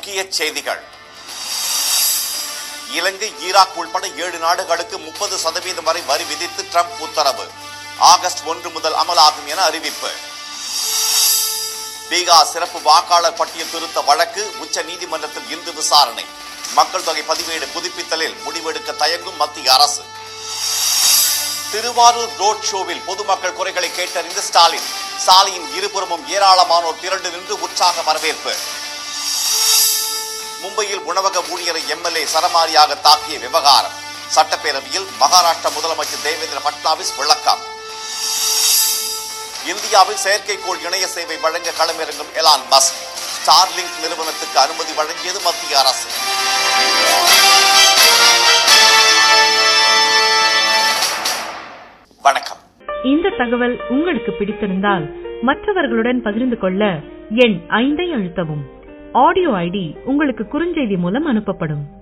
முக்கிய செய்திகள் இலங்கை ஈராக் உள்பட ஏழு நாடுகளுக்கு முப்பது சதவீதம் வரை வரி விதித்து ட்ரம்ப் உத்தரவு ஆகஸ்ட் ஒன்று முதல் அமலாகும் என அறிவிப்பு பீகார் சிறப்பு வாக்காளர் பட்டியல் திருத்த வழக்கு உச்ச நீதிமன்றத்தில் இன்று விசாரணை மக்கள் தொகை பதிவேடு புதுப்பித்தலில் முடிவெடுக்க தயங்கும் மத்திய அரசு திருவாரூர் ரோட் ஷோவில் பொதுமக்கள் குறைகளை கேட்டறிந்த ஸ்டாலின் சாலையின் இருபுறமும் ஏராளமானோர் திரண்டு நின்று உற்சாக வரவேற்பு மும்பையில் உணவக ஊழியரை எம்எல்ஏ சரமாரியாக தாக்கிய விவகாரம் சட்டப்பேரவையில் மகாராஷ்டிர முதலமைச்சர் தேவேந்திர பட்னாவிஸ் விளக்கம் இந்தியாவில் செயற்கைக்கோள் இணைய சேவை வழங்க களமிறங்கும் எலான் மஸ்க் ஸ்டார்லிங்க் நிறுவனத்துக்கு அனுமதி வழங்கியது மத்திய அரசு வணக்கம் இந்த தகவல் உங்களுக்கு பிடித்திருந்தால் மற்றவர்களுடன் பகிர்ந்து கொள்ள எண் ஐந்தை அழுத்தவும் ஆடியோ ஐடி உங்களுக்கு குறுஞ்செய்தி மூலம் அனுப்பப்படும்